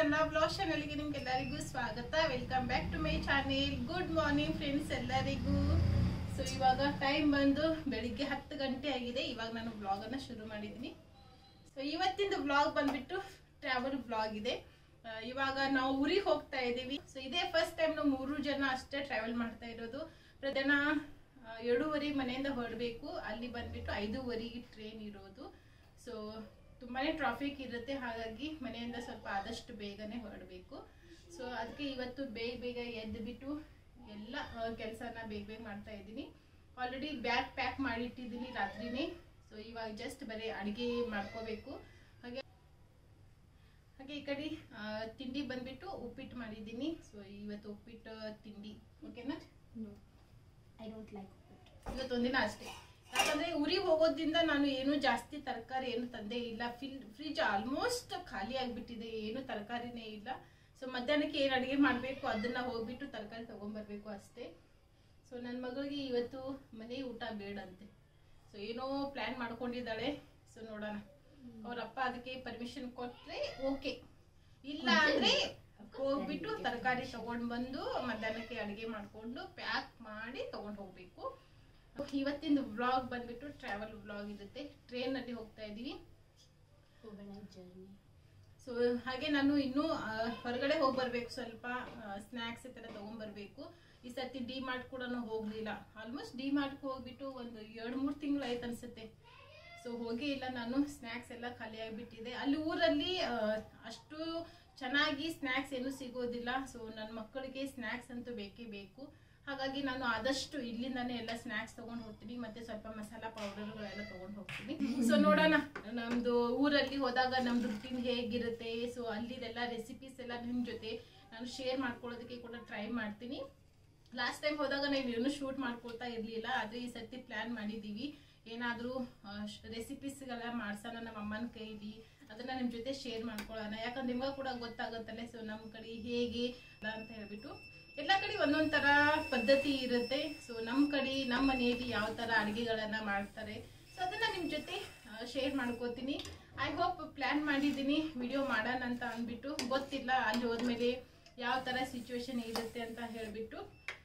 Kannada blog ಚಾನಲ್ಗೆ ನಿಮ್ಗೆಲ್ಲರಿಗೂ ಸ್ವಾಗತ welcome back to my channel good morning friends ಎಲ್ಲರಿಗೂ ಸೊ ಇವಾಗ ಟೈಮ್ ಬಂದು ಬೆಳಿಗ್ಗೆ ಹತ್ತು ಗಂಟೆ ಆಗಿದೆ ಇವಾಗ ನಾನು ಬ್ಲಾಗನ್ನು ಶುರು ಮಾಡಿದ್ದೀನಿ ಸೊ ಇವತ್ತಿಂದು ಬ್ಲಾಗ್ ಬಂದ್ಬಿಟ್ಟು ಟ್ರಾವೆಲ್ ಬ್ಲಾಗ್ ಇದೆ ಆ, ಇವಾಗ ನಾವು ಊರಿಗೆ ಹೋಗ್ತಾ ಇದ್ದೀವಿ ಸೊ ಇದೇ ಫಸ್ಟ್ ಟೈಮ್ ನಾವು ಮೂರು ಜನ ಅಷ್ಟೇ ಟ್ರಾವೆಲ್ ಮಾಡ್ತಾ ಇರೋದು ಪ್ರತಿದಿನ ಆ, ಏಳೂವರೆ ಮನೆಯಿಂದ ಹೊರಡಬೇಕು ಅಲ್ಲಿ ಬಂದ್ಬಿಟ್ಟು ಐದೂವರೆಗೆ ಟ್ರೈನ್ ಇರೋದು ಸೊ ತುಂಬಾನೇ ಟ್ರಾಫಿಕ್ ಇರುತ್ತೆ ಹಾಗಾಗಿ ಮನೆಯಿಂದ ಸ್ವಲ್ಪ ಆದಷ್ಟು ಬೇಗನೆ ಹೊರಡಬೇಕು ಸೊ ಅದಕ್ಕೆ ಇವತ್ತು ಬೇಗ ಬೇಗ ಎದ್ದು ಬಿಟ್ಟು ಎಲ್ಲ ಕೆಲಸನ ಬೇಗ ಬೇಗ ಮಾಡ್ತಾ ಇದ್ದೀನಿ ಆಲ್ರೆಡಿ ಬ್ಯಾಗ್ ಪ್ಯಾಕ್ ಮಾಡಿಟ್ಟಿದ್ದೀನಿ ರಾತ್ರಿನೇ ಸೊ ಇವಾಗ ಜಸ್ಟ್ ಬರೀ ಅಡುಗೆ ಮಾಡ್ಕೋಬೇಕು ಹಾಗೆ ಹಾಗೆ ಈ ಕಡೆ ಆ, ತಿಂಡಿ ಬಂದ್ಬಿಟ್ಟು ಉಪ್ಪಿಟ್ಟು ಮಾಡಿದ್ದೀನಿ ಸೊ ಇವತ್ತು ಉಪ್ಪಿಟ್ಟು ತಿಂಡಿ ಓಕೆನಾ No, I don't like it. ಇವತ್ತೊಂದಿನ ಅಷ್ಟೇ ಯಾಕಂದ್ರೆ ಊರಿಗೆ ಹೋಗೋದ್ರಿಂದ ನಾನು ಏನು ಜಾಸ್ತಿ ತರಕಾರಿ ಏನು ತಂದೆ ಇಲ್ಲ ಫಿಲ್ ಫ್ರಿಜ್ ಆಲ್ಮೋಸ್ಟ್ ಖಾಲಿ ಆಗ್ಬಿಟ್ಟಿದೆ ಏನು ತರಕಾರಿನೇ ಇಲ್ಲ ಸೊ ಮಧ್ಯಾಹ್ನಕ್ಕೆ ಏನು ಅಡುಗೆ ಮಾಡಬೇಕು ಅದನ್ನ ಹೋಗ್ಬಿಟ್ಟು ತರಕಾರಿ ತಗೊಂಡ್ಬರ್ಬೇಕು ಅಷ್ಟೇ ಸೊ ನನ್ನ ಮಗಳಿಗೆ ಇವತ್ತು ಮನೆ ಊಟ ಬೇಡಂತೆ ಸೊ ಏನೋ ಪ್ಲ್ಯಾನ್ ಮಾಡ್ಕೊಂಡಿದ್ದಾಳೆ ಸೊ ನೋಡೋಣ ಅವರಪ್ಪ ಅದಕ್ಕೆ ಪರ್ಮಿಷನ್ ಕೊಟ್ರೆ ಓಕೆ ಇಲ್ಲ ಅಂದ್ರೆ ಹೋಗ್ಬಿಟ್ಟು ತರಕಾರಿ ತಗೊಂಡ್ ಬಂದು ಮಧ್ಯಾಹ್ನಕ್ಕೆ ಅಡುಗೆ ಮಾಡ್ಕೊಂಡು ಪ್ಯಾಕ್ ಮಾಡಿ ತಗೊಂಡ್ ಹೋಗ್ಬೇಕು ಇವತ್ತಿಂದು ವ್ಲಾಗ್ ಬಂದ್ಬಿಟ್ಟು ಟ್ರಾವೆಲ್ ವ್ಲಾಗ್ ಇರುತ್ತೆ ಟ್ರೈನ್ ಅಲ್ಲಿ ಹೋಗ್ತಾ ಇದೀವಿ Overnight journey. ಸೊ ಹಾಗೆ ನಾನು ಇನ್ನೂ ಆ, ಹೊರಗಡೆ ಹೋಗಿ ಬರ್ಬೇಕು ಸ್ವಲ್ಪ ಸ್ನ್ಯಾಕ್ಸ್ ಈ ಥರ ತಗೊಂಡ್ಬರ್ಬೇಕು ಈ ಸರ್ತಿ ಡಿ ಮಾರ್ಟ್ ಕೂಡ ಹೋಗ್ಲಿಲ್ಲ ಆಲ್ಮೋಸ್ಟ್ ಡಿ ಮಾರ್ಟ್ಗೆ ಹೋಗ್ಬಿಟ್ಟು ಒಂದು ಎರಡು ಮೂರು ತಿಂಗಳು ಆಯ್ತು ಅನ್ಸುತ್ತೆ ಸೊ ಹೋಗೇ ಇಲ್ಲ ನಾನು ಸ್ನ್ಯಾಕ್ಸ್ ಎಲ್ಲ ಖಾಲಿ ಆಗಿಬಿಟ್ಟಿದೆ ಅಲ್ಲಿ ಊರಲ್ಲಿ ಆ, ಅಷ್ಟು ಚೆನ್ನಾಗಿ ಸ್ನ್ಯಾಕ್ಸ್ ಏನೂ ಸಿಗೋದಿಲ್ಲ ಸೊ ನನ್ನ ಮಕ್ಕಳಿಗೆ ಸ್ನ್ಯಾಕ್ಸ್ ಅಂತೂ ಬೇಕೇ ಬೇಕು ಹಾಗಾಗಿ ನಾನು ಆದಷ್ಟು ಇಲ್ಲಿಂದಾನೇ ಎಲ್ಲ ಸ್ನ್ಯಾಕ್ಸ್ ತಗೊಂಡು ಹೋಗ್ತೀನಿ ಮತ್ತೆ ಸ್ವಲ್ಪ ಮಸಾಲ ಪೌಡರ್ಗಳೆಲ್ಲ ತಗೊಂಡು ಹೋಗ್ತೀನಿ ಸೊ ನೋಡೋಣ ನಮ್ದು ಊರಲ್ಲಿ ಹೋದಾಗ ನಮ್ದು ರುಟೀನ್ ಹೇಗಿರುತ್ತೆ ಸೊ ಅಲ್ಲಿದೆಲ್ಲ ರೆಸಿಪೀಸ್ ಎಲ್ಲ ನಿಮ್ಮ ಜೊತೆ ನಾನು ಶೇರ್ ಮಾಡ್ಕೊಳ್ಳೋದಕ್ಕೆ ಕೂಡ ಟ್ರೈ ಮಾಡ್ತೀನಿ ಲಾಸ್ಟ್ ಟೈಮ್ ಹೋದಾಗ ನಾವು ಏನು ಶೂಟ್ ಮಾಡ್ಕೊಳ್ತಾ ಇರಲಿಲ್ಲ ಆದರೆ ಈ ಸರ್ತಿ ಪ್ಲ್ಯಾನ್ ಮಾಡಿದ್ದೀವಿ ಏನಾದರೂ ರೆಸಿಪೀಸ್ಗೆಲ್ಲ ಮಾಡ್ಸೋಣ ನಮ್ಮ ಅಮ್ಮನ ಕೈಲಿ ಅದನ್ನ ನಿಮ್ಮ ಜೊತೆ ಶೇರ್ ಮಾಡ್ಕೊಳ್ಳೋಣ ಯಾಕಂದ್ರೆ ನಿಮ್ಗೆ ಕೂಡ ಗೊತ್ತಾಗುತ್ತಲ್ಲ ಸೊ ನಮ್ಮ ಕಡೆ ಹೇಗೆ ಅಂತ ಹೇಳ್ಬಿಟ್ಟು ಎಲ್ಲ ಕಡೆ ಒಂದೊಂದು ಥರ ಪದ್ಧತಿ ಇರುತ್ತೆ ಸೊ ನಮ್ಮ ಕಡೆ ನಮ್ಮ ಮನೆಯಲ್ಲಿ ಯಾವ ಥರ ಅಡುಗೆಗಳನ್ನು ಮಾಡ್ತಾರೆ ಸೊ ಅದನ್ನ ನಿಮ್ಮ ಜೊತೆ ಶೇರ್ ಮಾಡ್ಕೋತೀನಿ ಐ ಹೋಪ್ ಪ್ಲ್ಯಾನ್ ಮಾಡಿದ್ದೀನಿ ವಿಡಿಯೋ ಮಾಡೋಣ ಅಂತ ಅಂದ್ಬಿಟ್ಟು ಗೊತ್ತಿಲ್ಲ ಅಲ್ಲಿ ಹೋದ್ಮೇಲೆ ಯಾವ ಥರ ಸಿಚುವೇಶನ್ ಇರುತ್ತೆ ಅಂತ ಹೇಳಿಬಿಟ್ಟು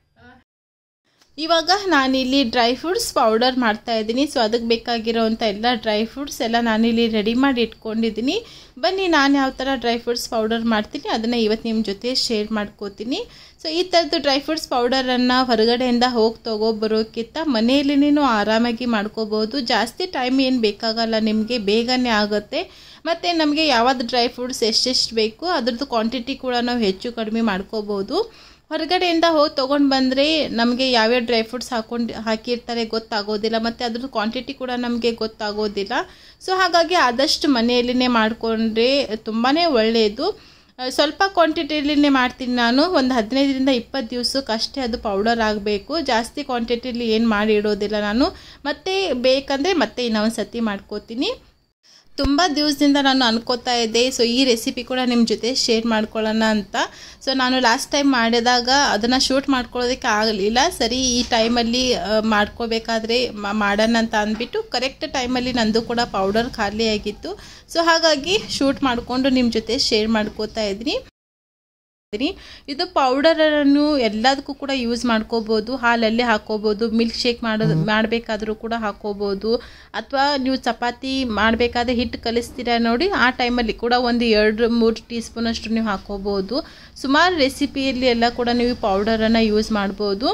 ಇವಾಗ ನಾನಿಲ್ಲಿ ಡ್ರೈ ಫ್ರೂಟ್ಸ್ ಪೌಡರ್ ಮಾಡ್ತಾ ಇದ್ದೀನಿ ಸೊ ಅದಕ್ಕೆ ಬೇಕಾಗಿರೋವಂಥ ಎಲ್ಲ ಡ್ರೈ ಫ್ರೂಟ್ಸ್ ಎಲ್ಲ ನಾನಿಲ್ಲಿ ರೆಡಿ ಮಾಡಿ ಇಟ್ಕೊಂಡಿದ್ದೀನಿ ಬನ್ನಿ ನಾನು ಯಾವ ಥರ ಡ್ರೈ ಫ್ರೂಟ್ಸ್ ಪೌಡರ್ ಮಾಡ್ತೀನಿ ಅದನ್ನು ಇವತ್ತು ನಿಮ್ಮ ಜೊತೆ ಶೇರ್ ಮಾಡ್ಕೋತೀನಿ ಸೊ ಈ ಥರದ್ದು ಡ್ರೈ ಫ್ರೂಟ್ಸ್ ಪೌಡರನ್ನು ಹೊರಗಡೆಯಿಂದ ಹೋಗಿ ತೊಗೊಬರೋಕ್ಕಿಂತ ಮನೆಯಲ್ಲಿನೂ ಆರಾಮಾಗಿ ಮಾಡ್ಕೋಬೋದು ಜಾಸ್ತಿ ಟೈಮ್ ಏನು ಬೇಕಾಗಲ್ಲ ನಿಮಗೆ ಬೇಗನೆ ಆಗುತ್ತೆ ಮತ್ತು ನಮಗೆ ಯಾವ್ದು ಡ್ರೈ ಫ್ರೂಟ್ಸ್ ಎಷ್ಟೆಷ್ಟು ಬೇಕು ಅದ್ರದ್ದು ಕ್ವಾಂಟಿಟಿ ಕೂಡ ನಾವು ಹೆಚ್ಚು ಕಡಿಮೆ ಮಾಡ್ಕೋಬೋದು ಹೊರಗಡೆಯಿಂದ ಹೋಗಿ ತೊಗೊಂಡು ಬಂದರೆ ನಮಗೆ ಯಾವ್ಯಾವ ಡ್ರೈ ಫ್ರೂಟ್ಸ್ ಹಾಕೊಂಡು ಹಾಕಿರ್ತಾರೆ ಗೊತ್ತಾಗೋದಿಲ್ಲ ಮತ್ತು ಅದ್ರದ್ದು ಕ್ವಾಂಟಿಟಿ ಕೂಡ ನಮಗೆ ಗೊತ್ತಾಗೋದಿಲ್ಲ ಸೊ ಹಾಗಾಗಿ ಆದಷ್ಟು ಮನೆಯಲ್ಲಿನೇ ಮಾಡಿಕೊಂಡ್ರೆ ತುಂಬಾ ಒಳ್ಳೆಯದು ಆ, ಸ್ವಲ್ಪ ಕ್ವಾಂಟಿಟಿಯಲ್ಲಿನೇ ಮಾಡ್ತೀನಿ ನಾನು ಒಂದು ಹದಿನೈದರಿಂದ ಇಪ್ಪತ್ತು ದಿವಸಕ್ಕೆ ಅಷ್ಟೇ ಅದು ಪೌಡರ್ ಆಗಬೇಕು ಜಾಸ್ತಿ ಕ್ವಾಂಟಿಟಿಲಿ ಏನು ಮಾಡಿ ಇಡೋದಿಲ್ಲ ನಾನು ಮತ್ತೆ ಬೇಕಂದರೆ ಮತ್ತೆ ಇನ್ನೊಂದು ಸತಿ ಮಾಡ್ಕೋತೀನಿ ತುಂಬ ದಿವಸದಿಂದ ನಾನು ಅನ್ಕೋತಾ ಇದ್ದೆ ಸೊ ಈ ರೆಸಿಪಿ ಕೂಡ ನಿಮ್ಮ ಜೊತೆ ಶೇರ್ ಮಾಡ್ಕೊಳ್ಳೋಣ ಅಂತ ಸೊ ನಾನು ಲಾಸ್ಟ್ ಟೈಮ್ ಮಾಡಿದಾಗ ಅದನ್ನು ಶೂಟ್ ಮಾಡ್ಕೊಳ್ಳೋದಕ್ಕೆ ಆಗಲಿಲ್ಲ ಸರಿ ಈ ಟೈಮಲ್ಲಿ ಮಾಡ್ಕೋಬೇಕಾದ್ರೆ ಮ- ಮಾಡೋಣ ಅಂತ ಅಂದ್ಬಿಟ್ಟು ಕರೆಕ್ಟ್ ಟೈಮಲ್ಲಿ ನಂದು ಕೂಡ ಪೌಡರ್ ಖಾಲಿ ಆಗಿತ್ತು ಸೊ ಹಾಗಾಗಿ ಶೂಟ್ ಮಾಡಿಕೊಂಡು ನಿಮ್ಮ ಜೊತೆ ಶೇರ್ ಮಾಡ್ಕೋತಾ ಇದ್ದೀನಿ ಇದ್ದೀನಿ. ಇದು ಪೌಡರನ್ನು ಎಲ್ಲದಕ್ಕೂ ಕೂಡ ಯೂಸ್ ಮಾಡ್ಕೋಬೋದು ಹಾಲಲ್ಲಿ ಹಾಕೋಬೋದು ಮಿಲ್ಕ್ ಶೇಕ್ ಮಾಡೋದು ಮಾಡಬೇಕಾದ್ರೂ ಕೂಡ ಹಾಕೋಬೋದು ಅಥವಾ ನೀವು ಚಪಾತಿ ಮಾಡಬೇಕಾದ್ರೆ ಹಿಟ್ಟು ಕಲಿಸ್ತೀರಾ ನೋಡಿ ಆ ಟೈಮಲ್ಲಿ ಕೂಡ ಒಂದು ಎರಡು ಮೂರು ಟೀ ಸ್ಪೂನಷ್ಟು ನೀವು ಹಾಕೋಬೋದು ಸುಮಾರು ರೆಸಿಪಿಯಲ್ಲಿ ಎಲ್ಲ ಕೂಡ ನೀವು ಪೌಡರನ್ನು ಯೂಸ್ ಮಾಡ್ಬೋದು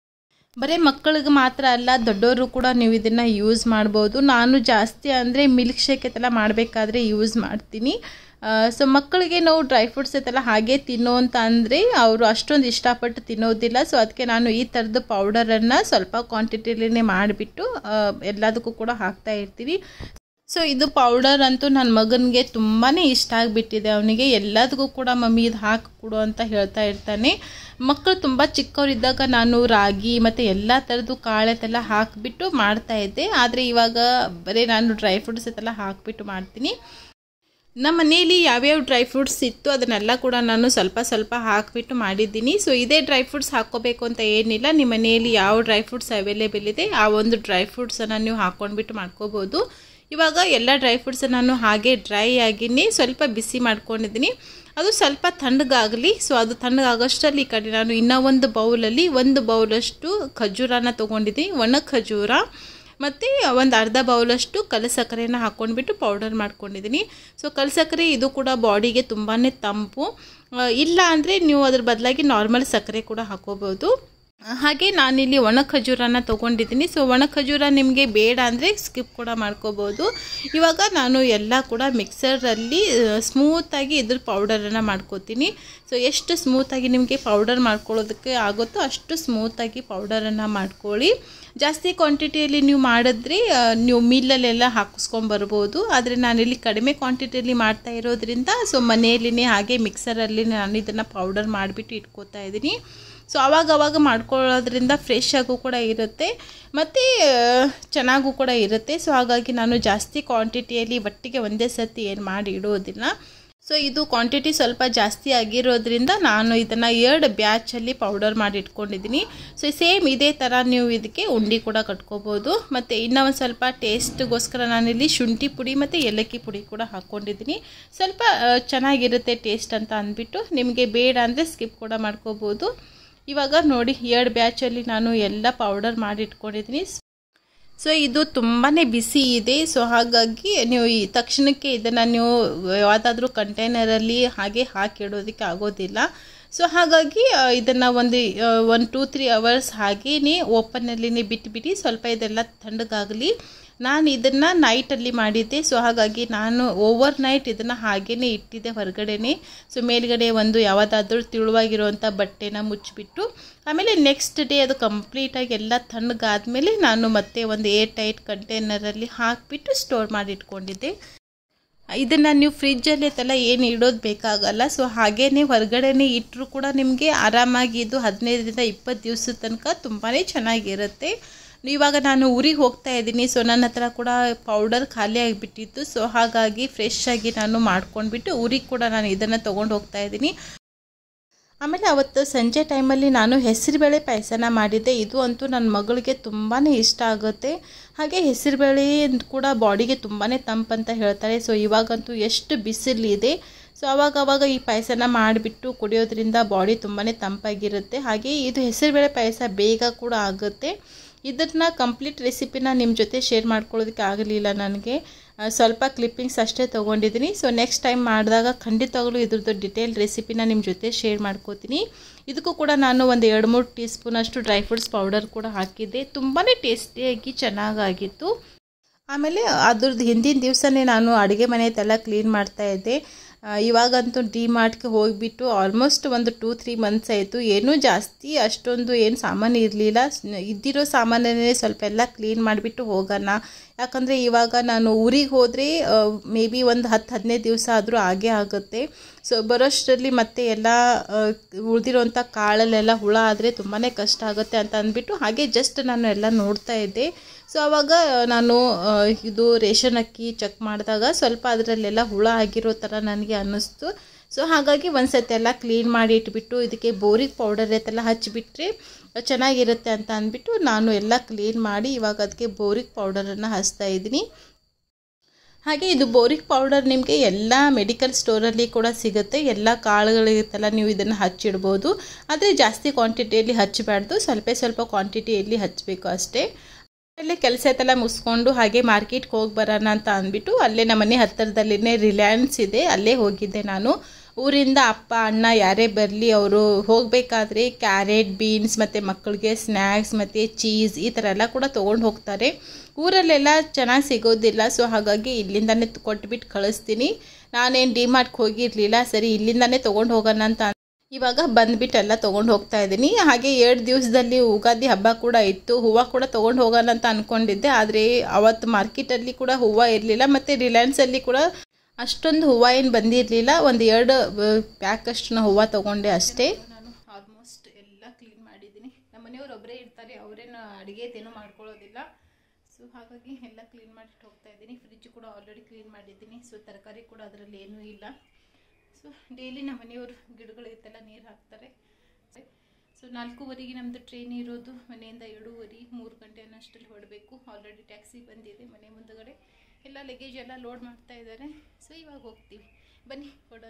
ಬರೀ ಮಕ್ಕಳಿಗೆ ಮಾತ್ರ ಅಲ್ಲ ದೊಡ್ಡವರು ಕೂಡ ನೀವು ಇದನ್ನು ಯೂಸ್ ಮಾಡ್ಬೋದು ನಾನು ಜಾಸ್ತಿ ಅಂದರೆ ಮಿಲ್ಕ್ ಶೇಕ್ ಎಲ್ಲ ಮಾಡಬೇಕಾದ್ರೆ ಯೂಸ್ ಮಾಡ್ತೀನಿ ಸೊ ಮಕ್ಕಳಿಗೆ ನಾವು ಡ್ರೈ ಫ್ರೂಟ್ಸ್ ಐತೆಲ್ಲ ಹಾಗೆ ತಿನ್ನೋ ಅಂತ ಅಂದರೆ ಅವರು ಅಷ್ಟೊಂದು ಇಷ್ಟಪಟ್ಟು ತಿನ್ನೋದಿಲ್ಲ ಸೊ ಅದಕ್ಕೆ ನಾನು ಈ ಥರದ್ದು ಪೌಡರನ್ನು ಸ್ವಲ್ಪ ಕ್ವಾಂಟಿಟಿಲಿನೇ ಮಾಡಿಬಿಟ್ಟು ಎಲ್ಲದಕ್ಕೂ ಕೂಡ ಹಾಕ್ತಾ ಇರ್ತೀನಿ ಸೊ ಇದು ಪೌಡರ್ ಅಂತೂ ನನ್ನ ಮಗನಿಗೆ ತುಂಬಾ ಇಷ್ಟ ಆಗಿಬಿಟ್ಟಿದೆ ಅವನಿಗೆ ಎಲ್ಲದಕ್ಕೂ ಕೂಡ ಮಮ್ಮಿ ಇದು ಹಾಕಿ ಕೊಡು ಅಂತ ಹೇಳ್ತಾ ಇರ್ತಾನೆ ಮಕ್ಕಳು ತುಂಬ ಚಿಕ್ಕವರಿದ್ದಾಗ ನಾನು ರಾಗಿ ಮತ್ತು ಎಲ್ಲ ಥರದ್ದು ಕಾಳೆಲ್ಲ ಹಾಕಿಬಿಟ್ಟು ಮಾಡ್ತಾ ಇದ್ದೆ ಆದರೆ ಇವಾಗ ಬರೀ ನಾನು ಡ್ರೈ ಫ್ರೂಟ್ಸ್ ಎಲ್ಲ ಹಾಕಿಬಿಟ್ಟು ಮಾಡ್ತೀನಿ ನಮ್ಮ ಮನೆಯಲ್ಲಿ ಯಾವ್ಯಾವ ಡ್ರೈ ಫ್ರೂಟ್ಸ್ ಇತ್ತು ಅದನ್ನೆಲ್ಲ ಕೂಡ ನಾನು ಸ್ವಲ್ಪ ಸ್ವಲ್ಪ ಹಾಕಿಬಿಟ್ಟು ಮಾಡಿದ್ದೀನಿ ಸೊ ಇದೇ ಡ್ರೈ ಫ್ರೂಟ್ಸ್ ಹಾಕ್ಕೋಬೇಕು ಅಂತ ಏನಿಲ್ಲ ನಿಮ್ಮ ಮನೆಯಲ್ಲಿ ಯಾವ ಡ್ರೈ ಫ್ರೂಟ್ಸ್ ಅವೈಲೇಬಲ್ ಇದೆ ಆ ಒಂದು ಡ್ರೈ ಫ್ರೂಟ್ಸನ್ನು ನೀವು ಹಾಕ್ಕೊಂಡ್ಬಿಟ್ಟು ಮಾಡ್ಕೋಬೋದು ಇವಾಗ ಎಲ್ಲ ಡ್ರೈ ಫ್ರೂಟ್ಸ್ ನಾನು ಹಾಗೆ ಡ್ರೈ ಆಗಿನೇ ಸ್ವಲ್ಪ ಬಿಸಿ ಮಾಡ್ಕೊಂಡಿದ್ದೀನಿ ಅದು ಸ್ವಲ್ಪ ತಣ್ಣಗಾಗಲಿ ಸೊ ಅದು ತಣ್ಣಗಾಗೋಷ್ಟರಲ್ಲಿ ಈ ಕಡೆ ನಾನು ಇನ್ನೂ ಒಂದು ಬೌಲಲ್ಲಿ ಒಂದು ಬೌಲಷ್ಟು ಖಜೂರನ ತೊಗೊಂಡಿದ್ದೀನಿ ಒಣ ಖಜೂರ ಮತ್ತು ಒಂದು ಅರ್ಧ ಬೌಲಷ್ಟು ಕಲಸಕ್ಕರೆನ ಹಾಕ್ಕೊಂಡ್ಬಿಟ್ಟು ಪೌಡರ್ ಮಾಡ್ಕೊಂಡಿದ್ದೀನಿ ಸೊ ಕಲಸಕ್ಕರೆ ಇದು ಕೂಡ ಬಾಡಿಗೆ ತುಂಬಾ ತಂಪು ಆ, ಇಲ್ಲ ಅಂದರೆ ನೀವು ಅದ್ರ ಬದಲಾಗಿ ನಾರ್ಮಲ್ ಸಕ್ಕರೆ ಕೂಡ ಹಾಕೋಬೋದು ಹಾಗೆ ನಾನಿಲ್ಲಿ ಒಣ ಖಜೂರನ ತೊಗೊಂಡಿದ್ದೀನಿ ಸೊ ಒಣ ಖಜೂರ ನಿಮಗೆ ಬೇಡ ಅಂದರೆ ಸ್ಕಿಪ್ ಕೂಡ ಮಾಡ್ಕೋಬೋದು ಇವಾಗ ನಾನು ಎಲ್ಲ ಕೂಡ ಮಿಕ್ಸರಲ್ಲಿ ಸ್ಮೂತಾಗಿ ಇದ್ರ ಪೌಡರನ್ನು ಮಾಡ್ಕೋತೀನಿ ಸೊ ಎಷ್ಟು ಸ್ಮೂತಾಗಿ ನಿಮಗೆ ಪೌಡರ್ ಮಾಡ್ಕೊಳ್ಳೋದಕ್ಕೆ ಆಗುತ್ತೋ ಅಷ್ಟು ಸ್ಮೂತಾಗಿ ಪೌಡರನ್ನು ಮಾಡ್ಕೊಳ್ಳಿ ಜಾಸ್ತಿ ಕ್ವಾಂಟಿಟಿಯಲ್ಲಿ ನೀವು ಮಾಡಿದ್ರೆ ಆ, ನೀವು ಮಿಲ್ಲಲ್ಲೆಲ್ಲ ಹಾಕಿಸ್ಕೊಂಬರ್ಬೋದು ಆದರೆ ನಾನಿಲ್ಲಿ ಕಡಿಮೆ ಕ್ವಾಂಟಿಟಿಯಲ್ಲಿ ಮಾಡ್ತಾ ಇರೋದ್ರಿಂದ ಸೊ ಮನೆಯಲ್ಲಿನೇ ಹಾಗೆ ಮಿಕ್ಸರಲ್ಲಿ ನಾನು ಇದನ್ನು ಪೌಡರ್ ಮಾಡಿಬಿಟ್ಟು ಇಟ್ಕೋತಾ ಇದ್ದೀನಿ ಸೊ ಅವಾಗ ಅವಾಗ ಮಾಡ್ಕೊಳ್ಳೋದ್ರಿಂದ ಫ್ರೆಶ್ ಆಗು ಕೂಡ ಇರುತ್ತೆ ಮತ್ತು ಚೆನ್ನಾಗೂ ಕೂಡ ಇರುತ್ತೆ ಸೊ ಹಾಗಾಗಿ ನಾನು ಜಾಸ್ತಿ ಕ್ವಾಂಟಿಟಿಯಲ್ಲಿ ಒಟ್ಟಿಗೆ ಒಂದೇ ಸರ್ತಿ ಏನು ಮಾಡಿ ಇಡೋದಿಲ್ಲ ಸೊ ಇದು ಕ್ವಾಂಟಿಟಿ ಸ್ವಲ್ಪ ಜಾಸ್ತಿ ಆಗಿರೋದ್ರಿಂದ ನಾನು ಇದನ್ನು ಎರಡು ಬ್ಯಾಚಲ್ಲಿ ಪೌಡರ್ ಮಾಡಿ ಇಟ್ಕೊಂಡಿದ್ದೀನಿ ಸೊ ಸೇಮ್ ಇದೇ ಥರ ನೀವು ಇದಕ್ಕೆ ಉಂಡೆ ಕೂಡ ಕಟ್ಕೋಬೋದು ಮತ್ತು ಇನ್ನೂ ಒಂದು ಸ್ವಲ್ಪ ಟೇಸ್ಟ್ಗೋಸ್ಕರ ನಾನಿಲ್ಲಿ ಶುಂಠಿ ಪುಡಿ ಮತ್ತು ಏಲಕ್ಕಿ ಪುಡಿ ಕೂಡ ಹಾಕ್ಕೊಂಡಿದ್ದೀನಿ ಸ್ವಲ್ಪ ಆ, ಚೆನ್ನಾಗಿರುತ್ತೆ ಟೇಸ್ಟ್ ಅಂತ ಅಂದ್ಬಿಟ್ಟು ನಿಮಗೆ ಬೇಡ ಅಂದರೆ ಸ್ಕಿಪ್ ಕೂಡ ಮಾಡ್ಕೋಬೋದು ಇವಾಗ ನೋಡಿ ಎರಡು ಬ್ಯಾಚಲ್ಲಿ ನಾನು ಎಲ್ಲ ಪೌಡರ್ ಮಾಡಿ ಇಟ್ಕೊಂಡಿದ್ದೀನಿ ಸೊ ಇದು ತುಂಬಾ ಬಿಸಿ ಇದೆ ಸೊ ಹಾಗಾಗಿ ನೀವು ಈ ತಕ್ಷಣಕ್ಕೆ ಇದನ್ನು ನೀವು ಯಾವುದಾದ್ರೂ ಕಂಟೈನರಲ್ಲಿ ಹಾಗೆ ಹಾಕಿಡೋದಕ್ಕೆ ಆಗೋದಿಲ್ಲ ಸೊ ಹಾಗಾಗಿ ಇದನ್ನು ಒಂದು ಒನ್ ಟೂ ತ್ರೀ ಅವರ್ಸ್ ಹಾಗೇ ಓಪನ್ನಲ್ಲಿನೇ ಬಿಟ್ಬಿಟ್ಟು ಸ್ವಲ್ಪ ಇದೆಲ್ಲ ತಣ್ಣಗಾಗಲಿ ನಾನು ಇದನ್ನು ನೈಟಲ್ಲಿ ಮಾಡಿದ್ದೆ ಸೊ ಹಾಗಾಗಿ ನಾನು ಓವರ್ ನೈಟ್ ಇದನ್ನು ಹಾಗೇ ಇಟ್ಟಿದ್ದೆ ಹೊರಗಡೆನೆ ಸೊ ಮೇಲ್ಗಡೆ ಒಂದು ಯಾವುದಾದ್ರೂ ತಿಳುವಾಗಿರುವಂಥ ಬಟ್ಟೆನ ಮುಚ್ಚಿಬಿಟ್ಟು ಆಮೇಲೆ ನೆಕ್ಸ್ಟ್ ಡೇ ಅದು ಕಂಪ್ಲೀಟಾಗಿ ಎಲ್ಲ ತಣ್ಣಗಾದ್ಮೇಲೆ ನಾನು ಮತ್ತೆ ಒಂದು ಏರ್ ಟೈಟ್ ಕಂಟೈನರಲ್ಲಿ ಹಾಕಿಬಿಟ್ಟು ಸ್ಟೋರ್ ಮಾಡಿ ಇಟ್ಕೊಂಡಿದ್ದೆ ಇದನ್ನು ನೀವು ಫ್ರಿಜ್ಜಲ್ಲಿ ಎಲ್ಲ ಏನು ಇಡೋದು ಬೇಕಾಗಲ್ಲ ಸೊ ಹಾಗೇ ಹೊರಗಡೆನೇ ಇಟ್ಟರು ಕೂಡ ನಿಮಗೆ ಆರಾಮಾಗಿ ಇದು ಹದಿನೈದರಿಂದ ಇಪ್ಪತ್ತು ದಿವಸದ ತನಕ ತುಂಬಾ ಚೆನ್ನಾಗಿರುತ್ತೆ ಇವಾಗ ನಾನು ಊರಿಗೆ ಹೋಗ್ತಾ ಇದ್ದೀನಿ ಸೊ ನನ್ನ ಹತ್ರ ಕೂಡ ಪೌಡರ್ ಖಾಲಿ ಆಗಿಬಿಟ್ಟಿತ್ತು ಸೊ ಹಾಗಾಗಿ ಫ್ರೆಶ್ ಆಗಿ ನಾನು ಮಾಡ್ಕೊಂಡ್ಬಿಟ್ಟು ಊರಿಗೆ ಕೂಡ ನಾನು ಇದನ್ನು ತೊಗೊಂಡು ಹೋಗ್ತಾ ಇದ್ದೀನಿ ಆಮೇಲೆ ಅವತ್ತು ಸಂಜೆ ಟೈಮಲ್ಲಿ ನಾನು ಹೆಸರುಬೇಳೆ ಪಾಯಸನ ಮಾಡಿದ್ದೆ ಇದು ಅಂತೂ ನನ್ನ ಮಗಳಿಗೆ ತುಂಬಾ ಇಷ್ಟ ಆಗುತ್ತೆ ಹಾಗೆ ಹೆಸರುಬೇಳೆ ಕೂಡ ಬಾಡಿಗೆ ತುಂಬಾ ತಂಪಂತ ಹೇಳ್ತಾರೆ ಸೊ ಇವಾಗಂತೂ ಎಷ್ಟು ಬಿಸಿಲಿದೆ ಸೊ ಅವಾಗ ಅವಾಗ ಈ ಪಾಯಸನ ಮಾಡಿಬಿಟ್ಟು ಕುಡಿಯೋದ್ರಿಂದ ಬಾಡಿ ತುಂಬಾ ತಂಪಾಗಿರುತ್ತೆ ಹಾಗೆ ಇದು ಹೆಸರುಬೇಳೆ ಪಾಯಸ ಬೇಗ ಕೂಡ ಆಗುತ್ತೆ ಇದನ್ನ ಕಂಪ್ಲೀಟ್ ರೆಸಿಪಿನ ನಿಮ್ಮ ಜೊತೆ ಶೇರ್ ಮಾಡ್ಕೊಳ್ಳೋದಕ್ಕೆ ಆಗಲಿಲ್ಲ ನನಗೆ ಆ, ಸ್ವಲ್ಪ ಕ್ಲಿಪ್ಪಿಂಗ್ಸ್ ಅಷ್ಟೇ ತೊಗೊಂಡಿದ್ದೀನಿ ಸೊ ನೆಕ್ಸ್ಟ್ ಟೈಮ್ ಮಾಡಿದಾಗ ಖಂಡಿತವಾಗ್ಲೂ ಇದ್ರದ್ದು ಡಿಟೇಲ್ ರೆಸಿಪಿನ ನಿಮ್ಮ ಜೊತೆ ಶೇರ್ ಮಾಡ್ಕೋತೀನಿ ಇದಕ್ಕೂ ಕೂಡ ನಾನು ಒಂದು ಎರಡು ಮೂರು ಟೀ ಸ್ಪೂನಷ್ಟು ಡ್ರೈ ಫ್ರೂಟ್ಸ್ ಪೌಡರ್ ಕೂಡ ಹಾಕಿದ್ದೆ ತುಂಬಾ ಟೇಸ್ಟಿಯಾಗಿ ಚೆನ್ನಾಗಾಗಿತ್ತು ಆಮೇಲೆ ಅದ್ರದ್ದು ಹಿಂದಿನ ದಿವಸನೇ ನಾನು ಅಡುಗೆ ಮನೆಯದೆಲ್ಲ ಕ್ಲೀನ್ ಮಾಡ್ತಾ ಇದ್ದೆ ಆ, ಇವಾಗಂತೂ ಡಿ ಮಾರ್ಟ್ಗೆ ಹೋಗಿಬಿಟ್ಟು ಆಲ್ಮೋಸ್ಟ್ ಒಂದು ಟೂ ತ್ರೀ ಮಂತ್ಸ್ ಆಯಿತು ಏನೂ ಜಾಸ್ತಿ ಅಷ್ಟೊಂದು ಏನು ಸಾಮಾನು ಇರಲಿಲ್ಲ ಇದ್ದಿರೋ ಸಾಮಾನನ್ನೇ ಸ್ವಲ್ಪ ಎಲ್ಲ ಕ್ಲೀನ್ ಮಾಡಿಬಿಟ್ಟು ಹೋಗೋಣ ಯಾಕಂದರೆ ಇವಾಗ ನಾನು ಊರಿಗೆ ಹೋದರೆ ಮೇ ಬಿ ಒಂದು ಹತ್ತು ಹದಿನೈದು ದಿವಸ ಆದರೂ ಆಗೇ ಆಗುತ್ತೆ ಸೊ ಬರೋಷ್ಟರಲ್ಲಿ ಮತ್ತೆ ಎಲ್ಲ ಉಳಿದಿರೋಂಥ ಕಾಳಲ್ಲೆಲ್ಲ ಹುಳ ಆದರೆ ತುಂಬಾ ಕಷ್ಟ ಆಗುತ್ತೆ ಅಂತ ಅಂದ್ಬಿಟ್ಟು ಹಾಗೆ ಜಸ್ಟ್ ನಾನು ಎಲ್ಲ ನೋಡ್ತಾ ಇದ್ದೆ ಸೊ ಅವಾಗ ನಾನು ಆ, ಇದು ರೇಷನ್ ಅಕ್ಕಿ ಚೆಕ್ ಮಾಡಿದಾಗ ಸ್ವಲ್ಪ ಅದರಲ್ಲೆಲ್ಲ ಹುಳ ಆಗಿರೋ ಥರ ನನಗೆ ಅನ್ನಿಸ್ತು ಸೊ ಹಾಗಾಗಿ ಒಂದು ಸತಿ ಎಲ್ಲ ಕ್ಲೀನ್ ಮಾಡಿ ಇಟ್ಬಿಟ್ಟು ಇದಕ್ಕೆ ಬೋರಿಕ್ ಪೌಡರ್ ಎಲ್ಲ ಹಚ್ಚಿಬಿಟ್ರೆ ಚೆನ್ನಾಗಿರುತ್ತೆ ಅಂತ ಅಂದ್ಬಿಟ್ಟು ನಾನು ಎಲ್ಲ ಕ್ಲೀನ್ ಮಾಡಿ ಇವಾಗ ಅದಕ್ಕೆ ಬೋರಿಕ್ ಪೌಡರನ್ನು ಹಚ್ತಾ ಇದ್ದೀನಿ ಹಾಗೆ ಇದು ಬೋರಿಕ್ ಪೌಡರ್ ನಿಮಗೆ ಎಲ್ಲ ಮೆಡಿಕಲ್ ಸ್ಟೋರಲ್ಲಿ ಕೂಡ ಸಿಗುತ್ತೆ ಎಲ್ಲ ಕಾಳುಗಳಿರುತ್ತಲ್ಲ ನೀವು ಇದನ್ನು ಹಚ್ಚಿಡ್ಬೋದು ಆದರೆ ಜಾಸ್ತಿ ಕ್ವಾಂಟಿಟಿಯಲ್ಲಿ ಹಚ್ಚಬಾರ್ದು ಸ್ವಲ್ಪ ಸ್ವಲ್ಪ ಕ್ವಾಂಟಿಟಿಯಲ್ಲಿ ಹಚ್ಚಬೇಕು ಅಷ್ಟೇ ಅಲ್ಲೇ ಕೆಲಸ ಐತೆಲ್ಲ ಮುಗಿಸ್ಕೊಂಡು ಹಾಗೆ ಮಾರ್ಕೆಟ್ಗೆ ಹೋಗಿ ಬರೋಣ ಅಂತ ಅಂದ್ಬಿಟ್ಟು ಅಲ್ಲೇ ನಮ್ಮ ಮನೆ ಹತ್ತಿರದಲ್ಲಿನೇ ರಿಲಯನ್ಸ್ ಇದೆ ಅಲ್ಲೇ ಹೋಗಿದ್ದೆ ನಾನು ಊರಿಂದ ಅಪ್ಪ ಅಣ್ಣ ಯಾರೇ ಬರಲಿ ಅವರು ಹೋಗಬೇಕಾದ್ರೆ ಕ್ಯಾರೆಟ್ ಬೀನ್ಸ್ ಮತ್ತು ಮಕ್ಕಳಿಗೆ ಸ್ನ್ಯಾಕ್ಸ್ ಮತ್ತು ಚೀಸ್ ಈ ಥರ ಎಲ್ಲ ಕೂಡ ತೊಗೊಂಡು ಹೋಗ್ತಾರೆ ಊರಲ್ಲೆಲ್ಲ ಚೆನ್ನಾಗಿ ಸಿಗೋದಿಲ್ಲ ಸೊ ಹಾಗಾಗಿ ಇಲ್ಲಿಂದನೇ ಕೊಟ್ಬಿಟ್ಟು ಕಳಿಸ್ತೀನಿ ನಾನೇನು ಡಿ ಮಾರ್ಟ್ಗೆ ಹೋಗಿರಲಿಲ್ಲ ಸರಿ ಇಲ್ಲಿಂದನೇ ತೊಗೊಂಡು ಹೋಗೋಣ ಅಂತ ಇವಾಗ ಬಂದ್ಬಿಟ್ಟು ಎಲ್ಲ ತೊಗೊಂಡು ಹೋಗ್ತಾ ಇದ್ದೀನಿ ಹಾಗೆ ಎರಡು ದಿವಸದಲ್ಲಿ ಉಗಾದಿ ಹಬ್ಬ ಕೂಡ ಇತ್ತು ಹೂವು ಕೂಡ ತೊಗೊಂಡು ಹೋಗೋಣ ಅಂತ ಅಂದ್ಕೊಂಡಿದ್ದೆ ಆದರೆ ಅವತ್ತು ಮಾರ್ಕೆಟಲ್ಲಿ ಕೂಡ ಹೂವು ಇರಲಿಲ್ಲ ಮತ್ತು ರಿಲಯನ್ಸಲ್ಲಿ ಕೂಡ ಅಷ್ಟೊಂದು ಹೂವು ಏನು ಬಂದಿರಲಿಲ್ಲ ಒಂದು ಎರಡು ಪ್ಯಾಕ್ ಅಷ್ಟು ಹೂವು ತೊಗೊಂಡೆ ಅಷ್ಟೇ ನಾನು ಆಲ್ಮೋಸ್ಟ್ ಎಲ್ಲ ಕ್ಲೀನ್ ಮಾಡಿದ್ದೀನಿ ನಮ್ಮ ಮನೆಯವ್ರು ಒಬ್ಬರೇ ಇರ್ತಾರೆ ಅವರೇನು ಅಡುಗೆದೇನು ಮಾಡ್ಕೊಳ್ಳೋದಿಲ್ಲ ಸೊ ಹಾಗಾಗಿ ಎಲ್ಲ ಕ್ಲೀನ್ ಮಾಡಿಟ್ಟು ಹೋಗ್ತಾ ಇದ್ದೀನಿ ಫ್ರಿಜ್ ಕೂಡ ಆಲ್ರೆಡಿ ಕ್ಲೀನ್ ಮಾಡಿದ್ದೀನಿ ಸೊ ತರಕಾರಿ ಕೂಡ ಅದರಲ್ಲಿ ಏನೂ ಇಲ್ಲ ಸೊ ಡೈಲಿ ನಮ್ಮ ಮನೆಯವರು ಗಿಡಗಳಿಗೆಲ್ಲ ನೀರು ಹಾಕ್ತಾರೆ ಸೊ ನಾಲ್ಕೂವರೆಗೆ ನಮ್ಮದು ಟ್ರೈನ್ ಇರೋದು ಮನೆಯಿಂದ ಏಳುವರೆ ಮೂರು ಗಂಟೆ ಅನ್ನೋಷ್ಟರಲ್ಲಿ ಹೊರಡಬೇಕು ಆಲ್ರೆಡಿ ಟ್ಯಾಕ್ಸಿ ಬಂದಿದೆ ಮನೆ ಮುಂದಗಡೆ ಎಲ್ಲ ಎಲ್ಲ ಲಗೇಜ್ ಎಲ್ಲ ಲೋಡ್ ಮಾಡ್ತಾ ಇದ್ದಾರೆ ಸೊ ಇವಾಗ ಹೋಗ್ತೀವಿ ಬನ್ನಿ ಕೊಡೋಣ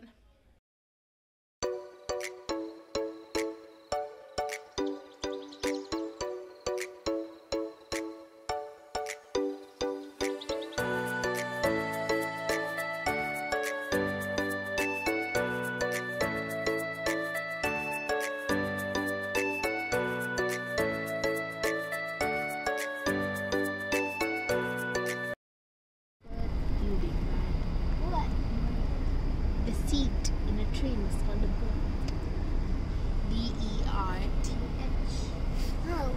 You be mad. What? The seat in a train is called a berth. B E R T H. Oh.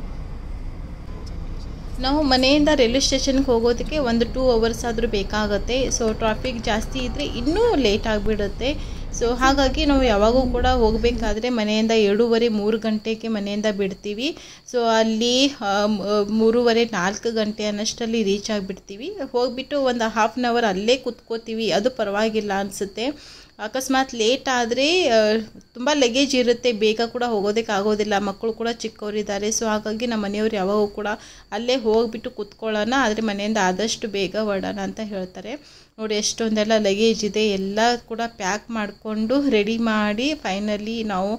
ನಾವು ಮನೆಯಿಂದ ರೈಲ್ವೆ ಸ್ಟೇಷನ್ಗೆ ಹೋಗೋದಕ್ಕೆ ಒಂದು ಟೂ ಅವರ್ಸ್ ಆದರೂ ಬೇಕಾಗುತ್ತೆ ಸೊ ಟ್ರಾಫಿಕ್ ಜಾಸ್ತಿ ಇದ್ದರೆ ಇನ್ನೂ ಲೇಟ್ ಆಗಿಬಿಡುತ್ತೆ ಸೊ ಹಾಗಾಗಿ ನಾವು ಯಾವಾಗೂ ಕೂಡ ಹೋಗಬೇಕಾದ್ರೆ ಮನೆಯಿಂದ ಏಳೂವರೆ ಮೂರು ಗಂಟೆಗೆ ಮನೆಯಿಂದ ಬಿಡ್ತೀವಿ ಸೊ ಅಲ್ಲಿ ಆ, ಮ್- ಮೂರುವರೆ ನಾಲ್ಕು ಗಂಟೆ ಅನ್ನಷ್ಟರಲ್ಲಿ ರೀಚ್ ಆಗಿಬಿಡ್ತೀವಿ ಹೋಗಿಬಿಟ್ಟು ಒಂದು ಹಾಫ್ ಆನ್ ಅವರ್ ಅಲ್ಲೇ ಕುತ್ಕೋತೀವಿ ಅದು ಪರವಾಗಿಲ್ಲ ಅನಿಸುತ್ತೆ ಅಕಸ್ಮಾತ್ ಲೇಟ್ ಆದರೆ ತುಂಬ ಲಗೇಜ್ ಇರುತ್ತೆ ಬೇಗ ಕೂಡ ಹೋಗೋದಕ್ಕೆ ಆಗೋದಿಲ್ಲ ಮಕ್ಕಳು ಕೂಡ ಚಿಕ್ಕವರಿದ್ದಾರೆ ಸೊ ಹಾಗಾಗಿ ನಮ್ಮ ಮನೆಯವ್ರು ಯಾವಾಗೂ ಕೂಡ ಅಲ್ಲೇ ಹೋಗಿಬಿಟ್ಟು ಕುತ್ಕೊಳ್ಳೋಣ ಆದರೆ ಮನೆಯಿಂದ ಆದಷ್ಟು ಬೇಗ ಹೊರಡೋಣ ಅಂತ ಹೇಳ್ತಾರೆ ನೋಡಿ ಎಷ್ಟೊಂದೆಲ್ಲ ಲಗೇಜ್ ಇದೆ ಎಲ್ಲ ಕೂಡ ಪ್ಯಾಕ್ ಮಾಡಿಕೊಂಡು ರೆಡಿ ಮಾಡಿ ಫೈನಲಿ ನಾವು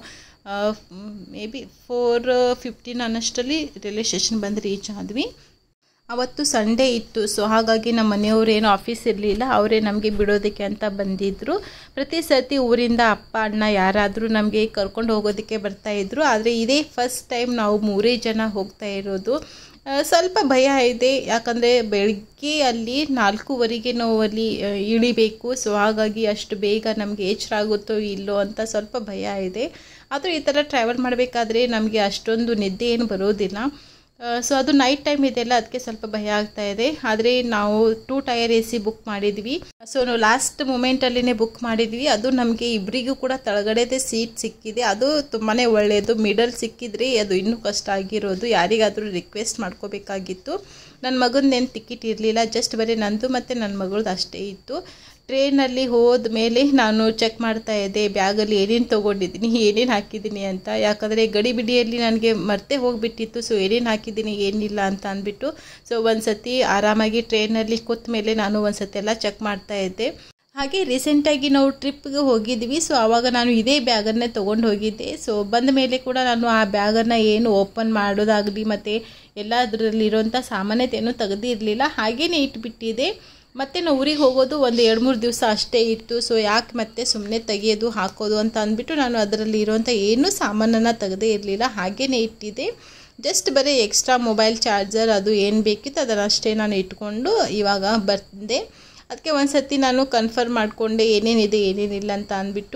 ಮೇ ಬಿ ಫೋರ್ ಫಿಫ್ಟೀನ್ ಅನ್ನಷ್ಟರಲ್ಲಿ ರೈಲ್ವೆ ಸ್ಟೇಷನ್ ಬಂದು ರೀಚ್ ಆದ್ವಿ ಅವತ್ತು ಸಂಡೇ ಇತ್ತು ಸೊ ಹಾಗಾಗಿ ನಮ್ಮ ಮನೆಯವ್ರು ಏನು ಆಫೀಸ್ ಇರಲಿಲ್ಲ ಅವರೇ ನಮಗೆ ಬಿಡೋದಕ್ಕೆ ಅಂತ ಬಂದಿದ್ದರು ಪ್ರತಿ ಸರ್ತಿ ಊರಿಂದ ಅಪ್ಪ ಅಣ್ಣ ಯಾರಾದರೂ ನಮಗೆ ಕರ್ಕೊಂಡು ಹೋಗೋದಕ್ಕೆ ಬರ್ತಾಯಿದ್ರು ಆದರೆ ಇದೇ ಫಸ್ಟ್ ಟೈಮ್ ನಾವು ಮೂರೇ ಜನ ಹೋಗ್ತಾ ಇರೋದು ಆ, ಸ್ವಲ್ಪ ಭಯ ಇದೆ ಯಾಕಂದರೆ ಬೆಳಗ್ಗೆ ಅಲ್ಲಿ ನಾಲ್ಕೂವರೆಗೆ ನಾವು ಅಲ್ಲಿ ಆ, ಇಳಿಬೇಕು ಸೊ ಹಾಗಾಗಿ ಅಷ್ಟು ಬೇಗ ನಮಗೆ ಎಚ್ಚರ ಆಗುತ್ತೋ ಇಲ್ಲೋ ಅಂತ ಸ್ವಲ್ಪ ಭಯ ಇದೆ ಆದರೂ ಈ ಥರ ಟ್ರಾವೆಲ್ ಮಾಡಬೇಕಾದ್ರೆ ನಮಗೆ ಅಷ್ಟೊಂದು ನಿದ್ದೆ ಏನು ಬರೋದಿಲ್ಲ ಸೊ ಅದು ನೈಟ್ ಟೈಮ್ ಇದೆಲ್ಲ ಅದಕ್ಕೆ ಸ್ವಲ್ಪ ಭಯ ಆಗ್ತಾ ಇದೆ ಆದರೆ ನಾವು two tier A C book ಮಾಡಿದ್ವಿ ಸೊ ನಾವು ಲಾಸ್ಟ್ ಮೂಮೆಂಟಲ್ಲಿನೇ ಬುಕ್ ಮಾಡಿದ್ವಿ ಅದು ನಮಗೆ ಇಬ್ಬರಿಗೂ ಕೂಡ ತಳಗಡೆದೇ ಸೀಟ್ ಸಿಕ್ಕಿದೆ ಅದು ತುಂಬಾ ಒಳ್ಳೆಯದು ಮಿಡಲ್ ಸಿಕ್ಕಿದ್ರೆ ಅದು ಇನ್ನೂ ಕಷ್ಟ ಆಗಿರೋದು ಯಾರಿಗಾದರೂ ರಿಕ್ವೆಸ್ಟ್ ಮಾಡ್ಕೋಬೇಕಾಗಿತ್ತು ನನ್ನ ಮಗಂದೇನು ಟಿಕೆಟ್ ಇರಲಿಲ್ಲ ಜಸ್ಟ್ ಬರೀ ನಂದು ಮತ್ತು ನನ್ನ ಮಗಳದ್ದು ಅಷ್ಟೇ ಇತ್ತು ಟ್ರೈನಲ್ಲಿ ಹೋದ ಮೇಲೆ ನಾನು ಚೆಕ್ ಮಾಡ್ತಾ ಇದ್ದೆ ಬ್ಯಾಗಲ್ಲಿ ಏನೇನು ತೊಗೊಂಡಿದ್ದೀನಿ ಏನೇನು ಹಾಕಿದ್ದೀನಿ ಅಂತ ಯಾಕಂದರೆ ಗಡಿಬಿಡಿಯಲ್ಲಿ ನನಗೆ ಮರ್ತೆ ಹೋಗಿಬಿಟ್ಟಿತ್ತು ಸೊ ಏನೇನು ಹಾಕಿದ್ದೀನಿ ಏನಿಲ್ಲ ಅಂತ ಅಂದ್ಬಿಟ್ಟು ಸೊ ಒಂದು ಸತಿ ಆರಾಮಾಗಿ ಟ್ರೈನಲ್ಲಿ ಕೂತ ಮೇಲೆ ನಾನು ಒಂದು ಸತಿ ಎಲ್ಲ ಚೆಕ್ ಮಾಡ್ತಾ ಇದ್ದೆ ಹಾಗೆ ರೀಸೆಂಟಾಗಿ ನಾವು ಟ್ರಿಪ್ಗೆ ಹೋಗಿದ್ವಿ ಸೊ ಆವಾಗ ನಾನು ಇದೇ ಬ್ಯಾಗನ್ನೇ ತೊಗೊಂಡು ಹೋಗಿದ್ದೆ ಸೊ ಬಂದ ಮೇಲೆ ಕೂಡ ನಾನು ಆ ಬ್ಯಾಗನ್ನು ಏನು ಓಪನ್ ಮಾಡೋದಾಗಲಿ ಮತ್ತು ಎಲ್ಲ ಅದರಲ್ಲಿರೋಂಥ ಸಾಮಾನ್ಯತೆಯನ್ನು ತೆಗೆದಿರಲಿಲ್ಲ ಹಾಗೇ ಇಟ್ಬಿಟ್ಟಿದೆ ಮತ್ತು ನಾವು ಊರಿಗೆ ಹೋಗೋದು ಒಂದು ಎರಡು ಮೂರು ದಿವಸ ಅಷ್ಟೇ ಇತ್ತು ಸೊ ಯಾಕೆ ಮತ್ತೆ ಸುಮ್ಮನೆ ತೆಗಿಯೋದು ಹಾಕೋದು ಅಂತ ಅಂದ್ಬಿಟ್ಟು ನಾನು ಅದರಲ್ಲಿ ಇರೋಂಥ ಏನೂ ಸಾಮಾನನ್ನು ತೆಗೆದೇ ಇರಲಿಲ್ಲ ಹಾಗೇ ಇಟ್ಟಿದ್ದೆ ಜಸ್ಟ್ ಬರೀ ಎಕ್ಸ್ಟ್ರಾ ಮೊಬೈಲ್ ಚಾರ್ಜರ್ ಅದು ಏನು ಬೇಕಿತ್ತು ಅದನ್ನು ಅಷ್ಟೇ ನಾನು ಇಟ್ಕೊಂಡು ಇವಾಗ ಬಂದೆ ಅದಕ್ಕೆ ಒಂದು ಸತಿ ನಾನು ಕನ್ಫರ್ಮ್ ಮಾಡಿಕೊಂಡೆ ಏನೇನಿದೆ ಏನೇನಿಲ್ಲ ಅಂತ ಅಂದ್ಬಿಟ್ಟು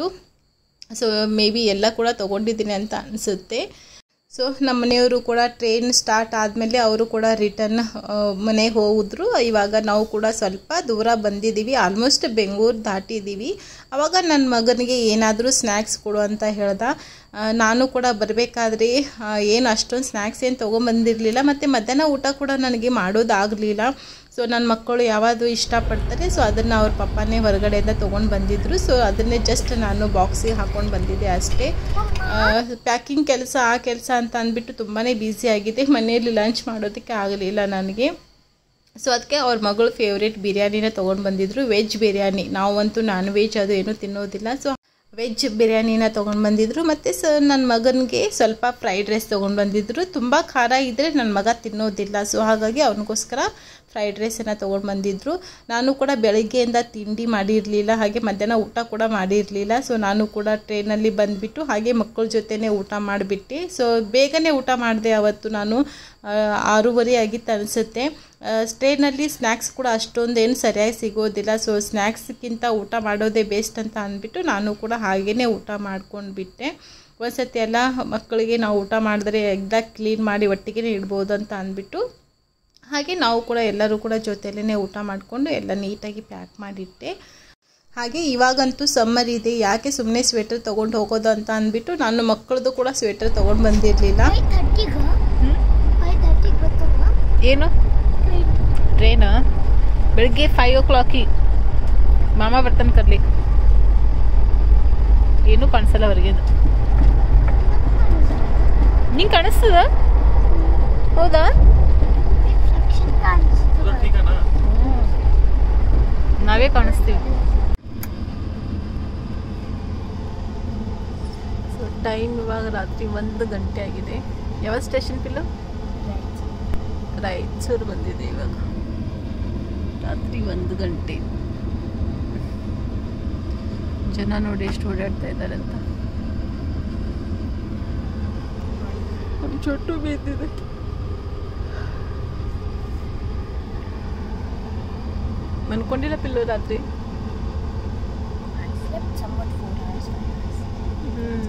ಸೊ ಮೇ ಬಿ ಎಲ್ಲ ಕೂಡ ತೊಗೊಂಡಿದ್ದೀನಿ ಅಂತ ಅನಿಸುತ್ತೆ ಸೊ ನಮ್ಮ ಮನೆಯವರು ಕೂಡ ಟ್ರೈನ್ ಸ್ಟಾರ್ಟ್ ಆದಮೇಲೆ ಅವರು ಕೂಡ ರಿಟರ್ನ್ ಮನೆಗೆ ಹೋಗಿದ್ರು ಇವಾಗ ನಾವು ಕೂಡ ಸ್ವಲ್ಪ ದೂರ ಬಂದಿದ್ದೀವಿ ಆಲ್ಮೋಸ್ಟ್ ಬೆಂಗಳೂರು ದಾಟಿದ್ದೀವಿ ಆವಾಗ ನನ್ನ ಮಗನಿಗೆ ಏನಾದರೂ ಸ್ನ್ಯಾಕ್ಸ್ ಕೊಡು ಅಂತ ಹೇಳ್ದ ಆ, ನಾನು ಕೂಡ ಬರಬೇಕಾದ್ರೆ ಏನು ಅಷ್ಟೊಂದು ಸ್ನ್ಯಾಕ್ಸ್ ಏನು ತೊಗೊಂಬಂದಿರಲಿಲ್ಲ ಮತ್ತು ಮಧ್ಯಾಹ್ನ ಊಟ ಕೂಡ ನನಗೆ ಮಾಡೋದಾಗಲಿಲ್ಲ ಸೊ ನನ್ನ ಮಕ್ಕಳು ಯಾವುದು ಇಷ್ಟಪಡ್ತಾರೆ ಸೊ ಅದನ್ನು ಅವ್ರ ಪಪ್ಪನೇ ಹೊರಗಡೆಯಿಂದ ತೊಗೊಂಡು ಬಂದಿದ್ದರು ಸೊ ಅದನ್ನೇ ಜಸ್ಟ್ ನಾನು ಬಾಕ್ಸಿಗೆ ಹಾಕ್ಕೊಂಡು ಬಂದಿದ್ದೆ ಅಷ್ಟೇ ಪ್ಯಾಕಿಂಗ್ ಕೆಲಸ ಆ ಕೆಲಸ ಅಂತ ಅಂದ್ಬಿಟ್ಟು ತುಂಬಾ ಬ್ಯುಸಿ ಆಗಿದೆ ಮನೆಯಲ್ಲಿ ಲಂಚ್ ಮಾಡೋದಕ್ಕೆ ಆಗಲಿಲ್ಲ ನನಗೆ ಸೊ ಅದಕ್ಕೆ ಅವ್ರ ಮಗಳು ಫೇವ್ರೇಟ್ ಬಿರಿಯಾನಿನ ತೊಗೊಂಡು ಬಂದಿದ್ರು ವೆಜ್ ಬಿರಿಯಾನಿ ನಾವಂತೂ ನಾನ್ ವೆಜ್ ಅದು ಏನೂ ತಿನ್ನೋದಿಲ್ಲ ಸೊ ವೆಜ್ ಬಿರಿಯಾನಿನ ತೊಗೊಂಡು ಬಂದಿದ್ರು ಮತ್ತು ಸ ನನ್ನ ಮಗನಿಗೆ ಸ್ವಲ್ಪ ಫ್ರೈಡ್ ರೈಸ್ ತೊಗೊಂಡು ಬಂದಿದ್ರು ತುಂಬ ಖಾರ ಇದ್ದರೆ ನನ್ನ ಮಗ ತಿನ್ನೋದಿಲ್ಲ ಸೊ ಹಾಗಾಗಿ ಅವನಿಗೋಸ್ಕರ ಫ್ರೈಡ್ ರೈಸನ್ನು ತೊಗೊಂಡು ಬಂದಿದ್ರು ನಾನು ಕೂಡ ಬೆಳಗ್ಗೆಯಿಂದ ತಿಂಡಿ ಮಾಡಿರಲಿಲ್ಲ ಹಾಗೆ ಮಧ್ಯಾಹ್ನ ಊಟ ಕೂಡ ಮಾಡಿರಲಿಲ್ಲ ಸೊ ನಾನು ಕೂಡ ಟ್ರೈನಲ್ಲಿ ಬಂದುಬಿಟ್ಟು ಹಾಗೆ ಮಕ್ಕಳ ಜೊತೆನೇ ಊಟ ಮಾಡಿಬಿಟ್ಟೆ ಸೊ ಬೇಗನೆ ಊಟ ಮಾಡಿದೆ ಅವತ್ತು ನಾನು ಆ, ಆರೂವರೆ ಆಗಿತ್ತು ಅನಿಸುತ್ತೆ ಟ್ರೈನಲ್ಲಿ ಸ್ನ್ಯಾಕ್ಸ್ ಕೂಡ ಅಷ್ಟೊಂದೇನು ಸರಿಯಾಗಿ ಸಿಗೋದಿಲ್ಲ ಸೊ ಸ್ನ್ಯಾಕ್ಸ್ಗಿಂತ ಊಟ ಮಾಡೋದೇ ಬೆಸ್ಟ್ ಅಂತ ಅಂದ್ಬಿಟ್ಟು ನಾನು ಕೂಡ ಹಾಗೇ ಊಟ ಮಾಡ್ಕೊಂಡು ಬಿಟ್ಟೆ ಒಂದ್ಸತಿ ಎಲ್ಲ ಮಕ್ಕಳಿಗೆ ನಾವು ಊಟ ಮಾಡಿದ್ರೆ ಎಲ್ಲ ಕ್ಲೀನ್ ಮಾಡಿ ಒಟ್ಟಿಗೆ ಇಡ್ಬೋದು ಅಂತ ಅಂದ್ಬಿಟ್ಟು ಹಾಗೆ ನಾವು ಕೂಡ ಎಲ್ಲರೂ ಕೂಡ ಜೊತೆಲೇ ಊಟ ಮಾಡಿಕೊಂಡು ಎಲ್ಲ ನೀಟಾಗಿ ಪ್ಯಾಕ್ ಮಾಡಿಟ್ಟೆ ಹಾಗೆ ಇವಾಗಂತೂ ಸಮ್ಮರ್ ಇದೆ ಯಾಕೆ ಸುಮ್ಮನೆ ಸ್ವೆಟರ್ ತೊಗೊಂಡು ಹೋಗೋದು ಅಂತ ಅಂದ್ಬಿಟ್ಟು ನಾನು ಮಕ್ಕಳದು ಕೂಡ ಸ್ವೆಟರ್ ತೊಗೊಂಡು ಬಂದಿರಲಿಲ್ಲ ಫೈವ್ ತರ್ಟಿಗ ಫೈವ್ ತರ್ಟಿಗೆ ಗೊತ್ತಲ್ವಾ ಏನು ಟ್ರೈನ್ ಬೆಳಗ್ಗೆ ಫೈವ್ ಓ ಕ್ಲಾಕಿಗೆ ಮಾಮ ಬರ್ತಾನೆ ಕರ್ಲಿಕ್ಕೆ ಏನೂ ಕಾಣಿಸಲ್ಲ ಹೊರಗಿಂದ ನಿಂಗೆ ಕಾಣಿಸ್ತದ ಹೌದಾ ರಿಫ್ಲೆಕ್ಷನ್ ಕಾಣಿಸ್ತು ನಾವೇ ಕಾಣಿಸ್ತೀವಿ ಸೊ ಟೈಮ್ ಇವಾಗ ರಾತ್ರಿ ಒಂದು ಗಂಟೆ ಆಗಿದೆ ಯಾವ ಸ್ಟೇಷನ್ ಪಿಲ್ಲು ರಾಯಚೂರು ಬಂದಿದೆ ಇವಾಗ ರಾತ್ರಿ ಒಂದು ಗಂಟೆ ಜನ ನೋಡಿ ಎಷ್ಟು ಓಡಾಡ್ತಾ ಇದ್ದಾರೆ ಅಂತ ಒಂದು ಚೊಟ್ಟು ಬಿದ್ದಿದೆ ಮನ್ಕೊಂಡಿಲ್ಲ ಪಿಲ್ಲು ರಾತ್ರಿ I slept somewhat four hours, five hours.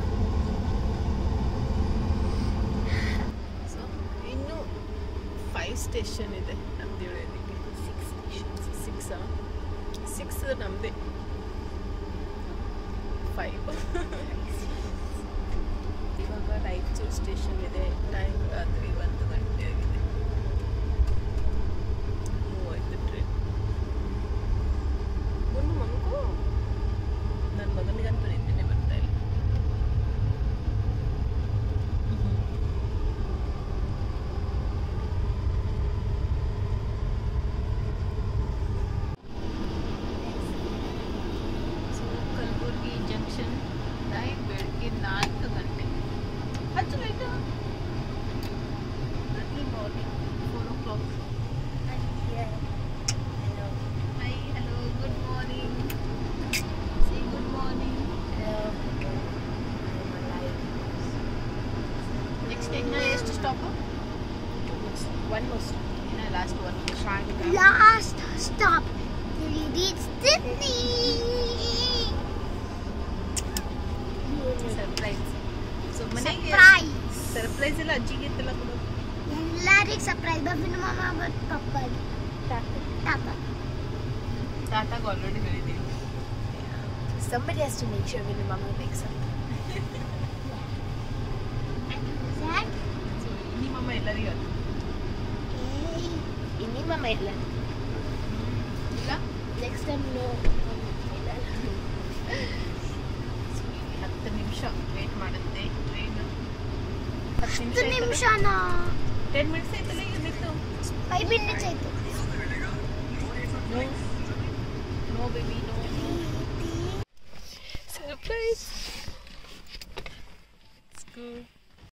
So ಇನ್ನು ಫೈವ್ ಸ್ಟೇಷನ್ ಇದೆ ನಮ್ದು ಇಳಿಯೋದಕ್ಕೆ ಸಿಕ್ಸ್ ಸ್ಟೇಷನ್ಸ್ ಸಿಕ್ಸಾ ಸಿಕ್ಸ್ ನಮ್ಮದೇ ಫೈವ್ ಇವಾಗ ರಾಯಚೂರು ಸ್ಟೇಷನ್ ಇದೆ ಟೈಮ್ ರಾತ್ರಿ ಒಂದು ಗಂಟೆ ಆಗಿದೆ ಮೂವತ್ತು ಟ್ರೈನ್ ಒಂದು ಮಗು ನನ್ನ ಮಗನಿಗಂತೂ ನಿದ್ದೆನೆ ಬರ್ತಾ ಇಲ್ಲ ಸೊ ಕಲಬುರ್ಗಿ ಜಂಕ್ಷನ್ ಟೈಮ್ ಬೆಳಗ್ಗೆ ನಾಲ್ಕು ಗಂಟೆ ಹಚ್ಚು light early morning four o'clock I'm here. Hello. Hi hello good morning see good morning Hello. I'm alive. Next ಇನ್ನು ಎಷ್ಟು ಸ್ಟಾಪು ಒನ್ ಮೋರ್ ಸ್ಟಾಪ್ ಇನ್ನು last one Last stop. Till you reach Sydney. Surprise so ಮನೆಗೆ Surprise. Surprise ಎಲ್ಲ ಅಜ್ಜಿಗೆ ಇತ್ತಲ್ಲ ಕೊಡೋದು ಎಲ್ಲರಿಗೆ surprise ಬಫಿನ ಮಾಮ ಬಟ್ ಪಪ್ಪಗೆ ತಾತ ಟಾಟಾಗ ಆಲ್ರೆಡಿ ಹೇಳಿದ್ದೀವಿ Somebody has to make sure when your mama wakes up. That so ನಿಮ್ಮಮ್ಮ ಎಲ್ಲರಿಗೂ ಅದು Ini mama ಇಲ್ಲ ಇಲ್ಲ Next time no. ಸೊ ಇಲ್ಲಿ ಹತ್ತು ನಿಮಿಷ ವೇಟ್ ಮಾಡುತ್ತೆ ಟ್ರೈನ್ ಹತ್ತು ಹತ್ತು ನಿಮಿಷ ನಿಮಿಷನಾ ಟೆನ್ ಮಿನಿಟ್ಸ್ ಆಯ್ತಲ್ಲ ಈಗ ನಿಂತು ಫೈವ್ ಮಿನಿಟ್ಸ್ ಆಯ್ತು no no baby no surprise good